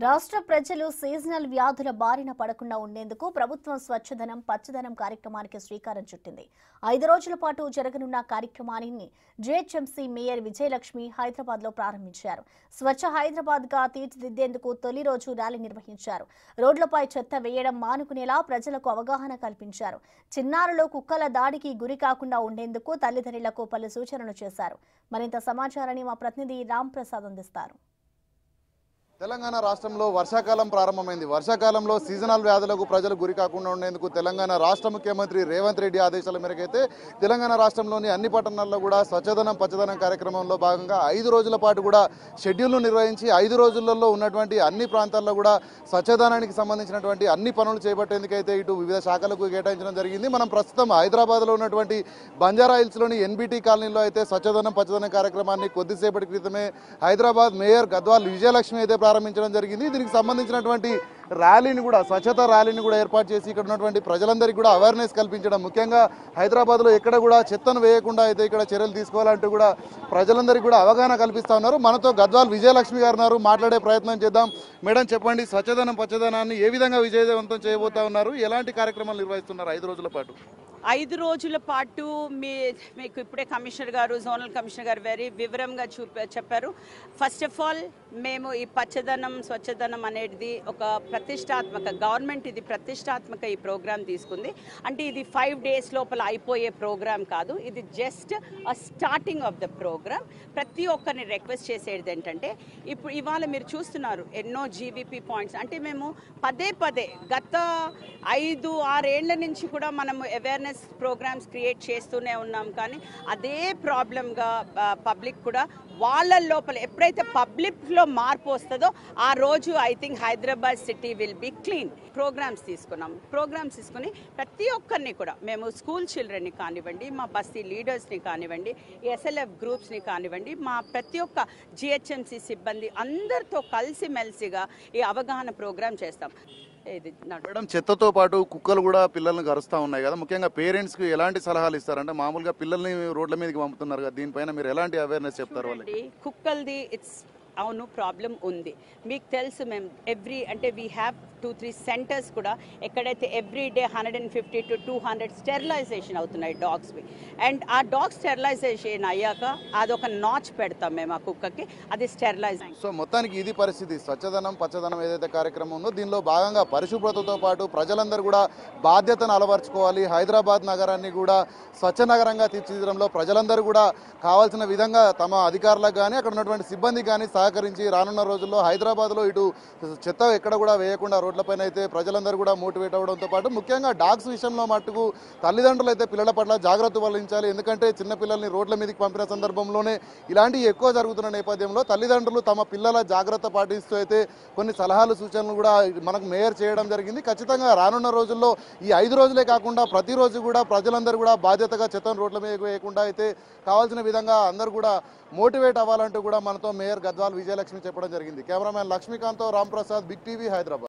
రాష్ట్ర ప్రజలు సీజనల్ వ్యాధుల బారిన పడకుండా ఉండేందుకు ప్రభుత్వం స్వచ్ఛదనం పచ్చదనం కార్యక్రమానికి శ్రీకారం చుట్టింది ఐదు రోజుల పాటు జరగనున్న కార్యక్రమాన్ని జేహెచ్ఎంసీ మేయర్ విజయలక్ష్మి హైదరాబాద్ లో ప్రారంభించారు స్వచ్ఛ హైదరాబాద్ గా తీర్చిదిద్దేందుకు తొలి రోజు ర్యాలీ నిర్వహించారు రోడ్లపై చెత్త వేయడం మానుకునేలా ప్రజలకు అవగాహన కల్పించారు చిన్నారులు కుక్కల దాడికి గురి కాకుండా ఉండేందుకు తల్లిదండ్రులకు పలు సూచనలు చేశారు మరింత సమాచారాన్ని మా ప్రతినిధి రామ్ ప్రసాద్ అందిస్తారు తెలంగాణ రాష్ట్రంలో వర్షాకాలం ప్రారంభమైంది వర్షాకాలంలో సీజనల్ వ్యాధులకు ప్రజలు గురి కాకుండా ఉండేందుకు తెలంగాణ రాష్ట్ర ముఖ్యమంత్రి రేవంత్ రెడ్డి ఆదేశాల మేరకైతే తెలంగాణ రాష్ట్రంలోని అన్ని పట్టణాల్లో కూడా స్వచ్ఛదనం పచ్చదనం కార్యక్రమంలో భాగంగా ఐదు రోజుల పాటు కూడా షెడ్యూల్ను నిర్వహించి ఐదు రోజులలో ఉన్నటువంటి అన్ని ప్రాంతాల్లో కూడా స్వచ్ఛదనానికి సంబంధించినటువంటి అన్ని పనులు చేపట్టేందుకైతే ఇటు వివిధ శాఖలకు కేటాయించడం జరిగింది మనం ప్రస్తుతం హైదరాబాద్లో ఉన్నటువంటి బంజారా హిల్స్లోని ఎన్బిటి కాలనీలో అయితే స్వచ్ఛదనం పచ్చదనం కార్యక్రమాన్ని కొద్దిసేపటి క్రితమే హైదరాబాద్ మేయర్ గద్వాల్ విజయలక్ష్మి అయితే ప్రారంభించడం జరిగింది దీనికి సంబంధించినటువంటి ర్యాలీని కూడా స్వచ్ఛత ర్యాలీని కూడా ఏర్పాటు చేసి ఇక్కడ ఉన్నటువంటి ప్రజలందరికీ కూడా అవేర్నెస్ కల్పించడం ముఖ్యంగా హైదరాబాద్లో ఎక్కడ కూడా చెత్తను వేయకుండా అయితే ఇక్కడ చర్యలు తీసుకోవాలంటూ కూడా ప్రజలందరికీ కూడా అవగాహన కల్పిస్తా ఉన్నారు మనతో గద్వాల్ విజయలక్ష్మి గారు ఉన్నారు మాట్లాడే ప్రయత్నం చేద్దాం మేడం చెప్పండి స్వచ్ఛదనం పచ్చదనాన్ని ఏ విధంగా విజయవంతం చేయబోతా ఉన్నారు ఎలాంటి కార్యక్రమాలు నిర్వహిస్తున్నారు ఐదు రోజుల పాటు ఐదు రోజుల పాటు మీ మీకు ఇప్పుడే కమిషనర్ గారు జోనల్ కమిషనర్ గారు వెరీ వివరంగా చూప చెప్పారు ఫస్ట్ ఆఫ్ ఆల్ మేము ఈ పచ్చదనం స్వచ్ఛదనం అనేది ఒక ప్రతిష్టాత్మక గవర్నమెంట్ ఇది ప్రతిష్టాత్మక ఈ ప్రోగ్రామ్ తీసుకుంది అంటే ఇది ఫైవ్ డేస్ లోపల అయిపోయే ప్రోగ్రామ్ కాదు ఇది just a starting of the programme ప్రతి ఒక్కరిని రిక్వెస్ట్ చేసేది ఏంటంటే ఇప్పుడు ఇవాళ మీరు చూస్తున్నారు ఎన్నో జీవీపీ పాయింట్స్ అంటే మేము పదే పదే గత ఐదు ఆరేళ్ల నుంచి కూడా మనము అవేర్నెస్ ప్రోగ్రామ్స్ క్రియేట్ చేస్తూనే ఉన్నాం కానీ అదే ప్రాబ్లంగా పబ్లిక్ కూడా వాళ్ళ లోపల ఎప్పుడైతే పబ్లిక్లో మార్పు వస్తుందో ఆ రోజు I think Hyderabad city will be clean programmes తీసుకున్నాం ప్రోగ్రామ్స్ తీసుకుని ప్రతి ఒక్కరిని కూడా మేము స్కూల్ చిల్డ్రన్ని కానివ్వండి మా బస్తీ లీడర్స్ని కానివ్వండి ఎస్ఎల్ఎఫ్ గ్రూప్స్ని కానివ్వండి మా ప్రతి ఒక్క జిహెచ్ఎంసి సిబ్బంది అందరితో కలిసిమెలిసిగా ఈ అవగాహన ప్రోగ్రామ్ చేస్తాం ఇది నడు- మేడం చెత్తతో పాటు కుక్కలు కూడా పిల్లల్ని కరుస్తూ ఉన్నాయి కదా ముఖ్యంగా పేరెంట్స్కి ఎలాంటి సలహాలు ఇస్తారంటే మామూలుగా పిల్లల్ని రోడ్ల మీదకి పంపుతున్నారు కదా దీనిపైన మీరు ఎలాంటి అవేర్నెస్ చెప్తారు వాళ్ళకి చూడండి కుక్కల్ది ఇట్స్ అవును ప్రాబ్లం ఉంది మీకు తెలుసు మేము ఎవ్రీ అంటే we have two three centres కూడా ఎక్కడైతే every day hundred and fifty to two hundred sterilisation అవుతున్నాయి డాగ్స్వి అండ్ ఆ డాగ్ స్టెరిలైజేషన్ అయ్యాక అదొక నాచ్ పెడతాం మేము ఆ కుక్కకి అది స్టెరిలైజ్ సో మొత్తానికి ఇది పరిస్థితి స్వచ్ఛదనం పచ్చదనం ఏదైతే కార్యక్రమం ఉందో దీనిలో భాగంగా పరిశుభ్రతతో పాటు ప్రజలందరూ కూడా బాధ్యతను అలవర్చుకోవాలి హైదరాబాద్ నగరాన్ని కూడా స్వచ్ఛ నగరంగా తీర్చిదిద్దడంలో ప్రజలందరూ కూడా కావాల్సిన విధంగా తమ అధికారులకు కానీ అక్కడ ఉన్నటువంటి సిబ్బంది కానీ సహకరించి రానున్న రోజుల్లో హైదరాబాద్లో ఇటు చెత్త ఎక్కడ కూడా వేయకుండా రోడ్లపైన అయితే ప్రజలందరూ కూడా మోటివేట్ అవ్వడంతో పాటు ముఖ్యంగా డాగ్స్ విషయంలో మట్టుకు తల్లిదండ్రులు అయితే పిల్లల పట్ల జాగ్రత్త వహించాలి ఎందుకంటే చిన్న పిల్లల్ని రోడ్ల మీదకి పంపిన సందర్భంలోనే ఇలాంటివి ఎక్కువ జరుగుతున్న నేపథ్యంలో తల్లిదండ్రులు తమ పిల్లల జాగ్రత్త పాటిస్తూ అయితే కొన్ని సలహాలు సూచనలు కూడా మనకు మేయర్ చేయడం జరిగింది ఖచ్చితంగా రానున్న రోజుల్లో ఈ ఐదు రోజులే కాకుండా ప్రతిరోజు కూడా ప్రజలందరూ కూడా బాధ్యతగా చెత్తను రోడ్ల మీద వేయకుండా అయితే కావాల్సిన విధంగా అందరూ కూడా మోటివేట్ అవ్వాలంటూ కూడా మనతో మేయర్ గద్వాల్ విజయలక్ష్మి చెప్పడం జరిగింది కెమెరామ్యాన్ లక్ష్మీకాంత్తో రాంప్రసాద్ బిగ్ టీవీ హైదరాబాద్